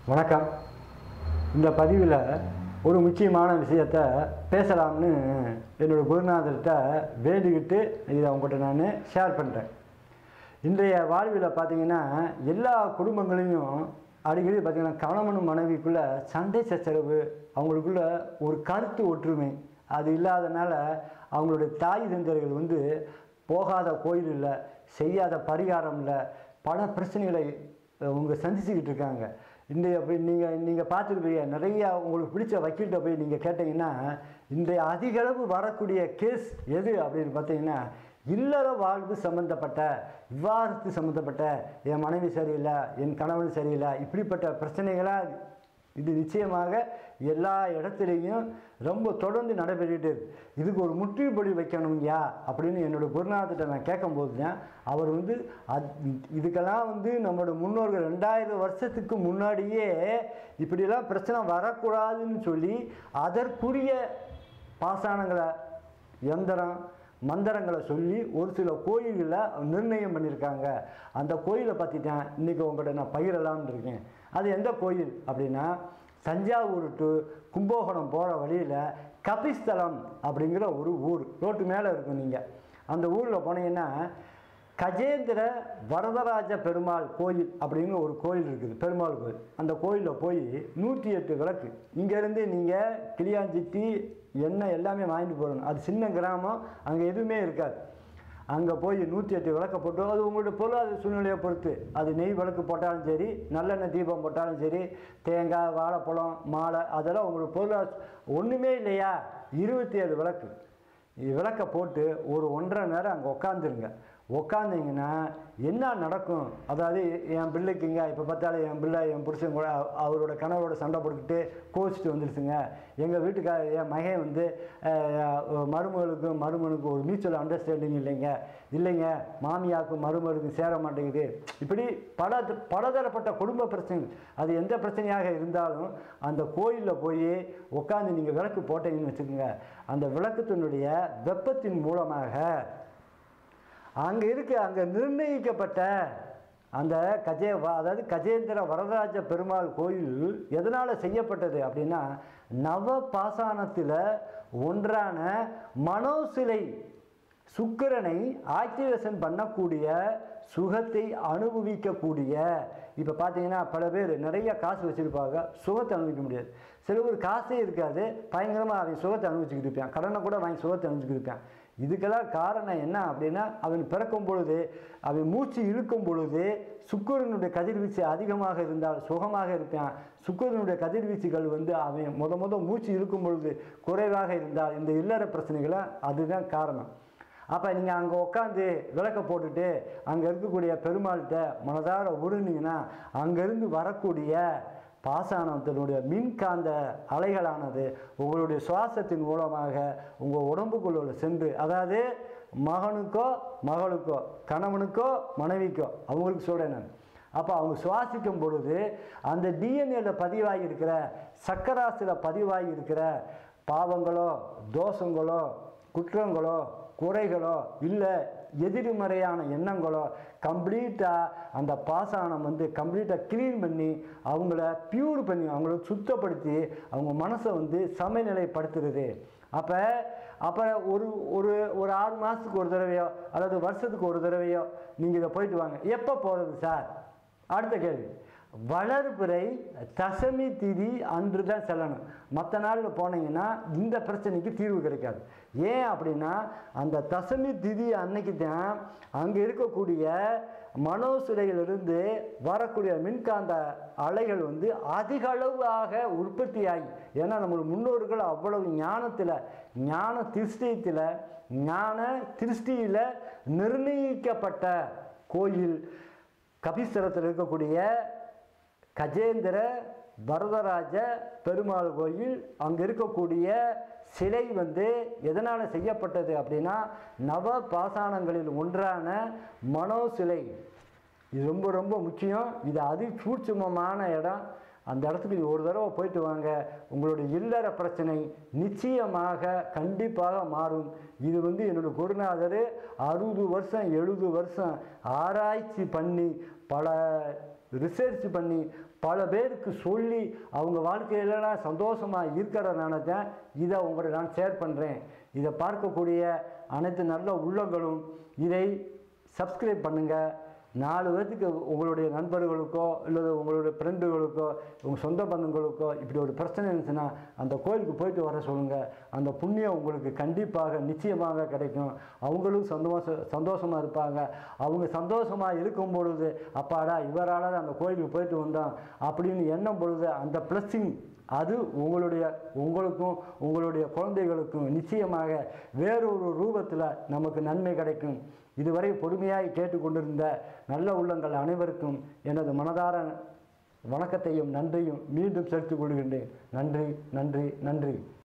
வணக்கம் இந்த பதிவில் ஒரு முக்கியமான விஷயத்தை பேசலாம்னு என்னோடய குருநாதர்கிட்ட வேண்டிக்கிட்டு இதை உங்கள்கிட்ட நான் ஷேர் பண்ணுறேன் இன்றைய வாழ்வில் பார்த்தீங்கன்னா எல்லா குடும்பங்களையும் அடிக்கடி பார்த்தீங்கன்னா கணவனும் மனைவிக்குள்ள சண்டை சச்சரவு அவங்களுக்குள்ள ஒரு கருத்து ஒற்றுமை அது இல்லாதனால அவங்களுடைய தாய் தந்தர்கள் வந்து போகாத கோயில் இல்லை செய்யாத பரிகாரம் இல்லை பல பிரச்சனைகளை அவங்க சந்திச்சுக்கிட்டு இருக்காங்க இன்றைய போய் நீங்கள் நீங்கள் பார்த்துருப்பீங்க நிறையா உங்களுக்கு பிடிச்ச வக்கீல்கிட்ட போய் நீங்கள் கேட்டிங்கன்னா இன்றைய அதிகளவு வரக்கூடிய கேஸ் எது அப்படின்னு பார்த்தீங்கன்னா இல்லற வாழ்வு சம்மந்தப்பட்ட விவாதத்து சம்மந்தப்பட்ட என் மனைவி சரியில்லை என் கணவன் சரியில்லை இப்படிப்பட்ட பிரச்சனைகளாக இது நிச்சயமாக எல்லா இடத்துலையும் ரொம்ப தொடர்ந்து நடைபெற்றுட்டு இருக்கு இதுக்கு ஒரு முற்றுப்புள்ளி வைக்கணும்யா அப்படின்னு என்னோட குருநாதர்கிட்ட நான் கேட்கும்போது தான் அவர் வந்து அது இதுக்கெல்லாம் வந்து நம்மளோட முன்னோர்கள் ரெண்டாயிரம் வருஷத்துக்கு முன்னாடியே இப்படியெல்லாம் பிரச்சனை வரக்கூடாதுன்னு சொல்லி அதற்குரிய பாசானங்களை எந்திரம் மந்திரங்களை சொல்லி ஒரு சில கோயில்களில் நிர்ணயம் பண்ணியிருக்காங்க அந்த கோயிலை பற்றிட்டேன் இன்றைக்கி உங்கள்கிட்ட நான் பகிரலாம்னு இருக்கேன் அது எந்த கோயில் அப்படின்னா தஞ்சாவூர் டு கும்பகோணம் போகிற வழியில் கபிஸ்தலம் அப்படிங்கிற ஒரு ஊர் ரோட்டு மேலே இருக்கும் நீங்கள் அந்த ஊரில் போனீங்கன்னா கஜேந்திர வரதராஜ பெருமாள் கோயில் அப்படிங்கிற ஒரு கோயில் இருக்குது பெருமாள் கோயில் அந்த கோயிலில் போய் நூற்றி எட்டு விளக்கு இங்கேருந்து நீங்கள் கிளியாஞ்சிட்டி எண்ணெய் எல்லாமே வாங்கிட்டு போகணும் அது சின்ன கிராமம் அங்கே எதுவுமே இருக்காது அங்கே போய் நூற்றி எட்டு விளக்க போட்டு அது உங்களுடைய பொருளாதார சூழ்நிலையை பொறுத்து அது நெய் விளக்கு போட்டாலும் சரி நல்லெண்ணெய் தீபம் போட்டாலும் சரி தேங்காய் வாழைப்பழம் மாலை அதெல்லாம் உங்களுக்கு பொருளாதார ஒன்றுமே இல்லையா இருபத்தி ஏழு விளக்கு விளக்க போட்டு ஒரு ஒன்றரை நேரம் அங்கே உட்காந்துருங்க உட்காந்திங்கன்னா என்ன நடக்கும் அதாவது என் பிள்ளைக்குங்க இப்போ பார்த்தாலும் என் பிள்ளை என் புருஷன் கூட அவ- அவரோட கணவரோட சண்டை போட்டுக்கிட்டு கோச்சிட்டு வந்துருச்சுங்க எங்கள் வீட்டுக்கார என் மகன் வந்து அஹ், மருமகளுக்கும் மருமனுக்கும் ஒரு மியூச்சுவல் அண்டர்ஸ்டாண்டிங் இல்லைங்க இல்லைங்க மாமியாருக்கும் மருமகளுக்கும் சேர மாட்டேங்குது இப்படி பல பலதரப்பட்ட குடும்ப பிரச்சனைகள் அது எந்த பிரச்சனையாக இருந்தாலும் அந்த கோயிலில் போய் உட்காந்து நீங்கள் விளக்கு போட்டீங்கன்னு வச்சுக்கோங்க அந்த விளக்கத்தினுடைய வெப்பத்தின் மூலமாக அங்கே இருக்க அங்கே நிர்ணயிக்கப்பட்ட அந்த கஜே வ- அதாவது கஜேந்திர வரதராஜ பெருமாள் கோயில் எதனால் செய்யப்பட்டது அப்படின்னா நவ பாசானத்தில் ஒன்றான மனோசிலை சுக்கிரனை ஆக்டிவேஷன் பண்ணக்கூடிய சுகத்தை அனுபவிக்கக்கூடிய இப்போ பார்த்தீங்கன்னா பல பேர் நிறைய காசு வச்சுருப்பாங்க சுகத்தை அனுபவிக்க முடியாது சில பேர் காசே இருக்காது பயங்கரமாக அவன் சுகத்தை அனுபவிச்சுக்கிட்டு இருப்பான் கடனை கூட வாங்கி சுகத்தை அனுபவிச்சுக்கிட்டு இருப்பான் இதுக்கெல்லாம் காரணம் என்ன அப்படின்னா அவன் பிறக்கும் பொழுது அவன் மூச்சு இழுக்கும் பொழுது சுக்கிரனுடைய கதிர்வீச்சு அதிகமாக இருந்தால் சுகமாக இருப்பான் சுக்கிரனுடைய கதிர்வீச்சுகள் வந்து அவன் முத முத மூச்சு இழுக்கும் பொழுது குறைவாக இருந்தால் இந்த இல்லற பிரச்சனைகளை அதுதான் காரணம் அப்போ நீங்கள் அங்கே உட்காந்து விளக்க போட்டுட்டு அங்கே இருக்கக்கூடிய பெருமாள்கிட்ட மனதார உருண்டிங்கன்னா அங்கேருந்து வரக்கூடிய பாசானத்தினுடைய மின்காந்த அலைகளானது உங்களுடைய சுவாசத்தின் மூலமாக உங்கள் உடம்புக்குள்ள சென்று அதாவது மகனுக்கோ மகளுக்கோ கணவனுக்கோ மனைவிக்கோ அவங்களுக்கு சொல்கிறேன் நான் அப்போ அவங்க சுவாசிக்கும் பொழுது அந்த டிஎன்ஏல பதிவாகி இருக்கிற சக்கராசில் பதிவாகி இருக்கிற பாவங்களோ தோஷங்களோ குற்றங்களோ குறைகளோ இல்லை எதிர்மறையான எண்ணங்களோ கம்ப்ளீட்டாக அந்த பாசானம் வந்து கம்ப்ளீட்டாக க்ளீன் பண்ணி அவங்கள பியூர் பண்ணி அவங்கள சுத்தப்படுத்தி அவங்க மனசை வந்து சமநிலைப்படுத்துறது அப்போ அப்போ ஒரு ஒரு ஒரு ஆறு மாதத்துக்கு ஒரு தடவையோ அல்லது வருஷத்துக்கு ஒரு தடவையோ நீங்கள் இதை போயிட்டு வாங்க எப்போ போகிறது சார் அடுத்த கேள்வி வளர்பிறை தசமி திதி அன்று தான் செல்லணும் மற்ற நாளில் போனீங்கன்னா இந்த பிரச்சனைக்கு தீர்வு கிடைக்காது ஏன் அப்படின்னா அந்த தசமி திதி அன்னைக்கு தான் அங்கே இருக்கக்கூடிய மனோசிலையிலிருந்து வரக்கூடிய மின்காந்த அலைகள் வந்து அதிக அளவாக உற்பத்தியாகி ஏன்னா நம்ம முன்னோர்கள் அவ்வளவு ஞானத்தில் ஞான திருஷ்டியத்தில் ஞான திருஷ்டியில் நிர்ணயிக்கப்பட்ட கோயில் கபிஸ்தரத்தில் இருக்கக்கூடிய கஜேந்திர வரதராஜ பெருமாள் கோயில் அங்கே இருக்கக்கூடிய சிலை வந்து எதனால் செய்யப்பட்டது அப்படின்னா நவ பாசானங்களில் ஒன்றான மனோ சிலை இது ரொம்ப ரொம்ப முக்கியம் இது அதி சூட்சுமமான இடம் அந்த இடத்துக்கு இது ஒரு தடவை போயிட்டு வாங்க உங்களுடைய இல்லற பிரச்சனை நிச்சயமாக கண்டிப்பாக மாறும் இது வந்து என்னோட குருநாதர் அறுபது வருஷம் எழுபது வருஷம் ஆராய்ச்சி பண்ணி பல ரிசர்ச் பண்ணி பல பேருக்கு சொல்லி அவங்க வாழ்க்கையிலலாம் சந்தோஷமாக இருக்கிறதுனால தான் இதை உங்கள்கிட்ட நான் ஷேர் பண்ணுறேன் இதை பார்க்கக்கூடிய அனைத்து நல்ல உள்ளங்களும் இதை சப்ஸ்கிரைப் பண்ணுங்கள் நாலு பேர்த்துக்கு உங்களுடைய நண்பர்களுக்கோ இல்லை உங்களுடைய ஃப்ரெண்டுகளுக்கோ உங்கள் சொந்த பந்தங்களுக்கோ இப்படி ஒரு பிரச்சனை இருந்துச்சுன்னா அந்த கோயிலுக்கு போயிட்டு வர சொல்லுங்கள் அந்த புண்ணியம் உங்களுக்கு கண்டிப்பாக நிச்சயமாக கிடைக்கும் அவங்களும் சந்தோஷ சந்தோஷமாக இருப்பாங்க அவங்க சந்தோஷமாக இருக்கும் பொழுது அப்பாடா இவரால் தான் அந்த கோயிலுக்கு போயிட்டு வந்தோம் அப்படின்னு எண்ணும் பொழுது அந்த ப்ளஸ்ஸிங் அது உங்களுடைய உங்களுக்கும் உங்களுடைய குழந்தைகளுக்கும் நிச்சயமாக வேறொரு ரூபத்தில் நமக்கு நன்மை கிடைக்கும் இதுவரை பொறுமையாக கேட்டுக்கொண்டிருந்த நல்ல உள்ளங்கள் அனைவருக்கும் எனது மனதார வணக்கத்தையும் நன்றியும் மீண்டும் செலுத்திக் கொள்கின்றேன் நன்றி நன்றி நன்றி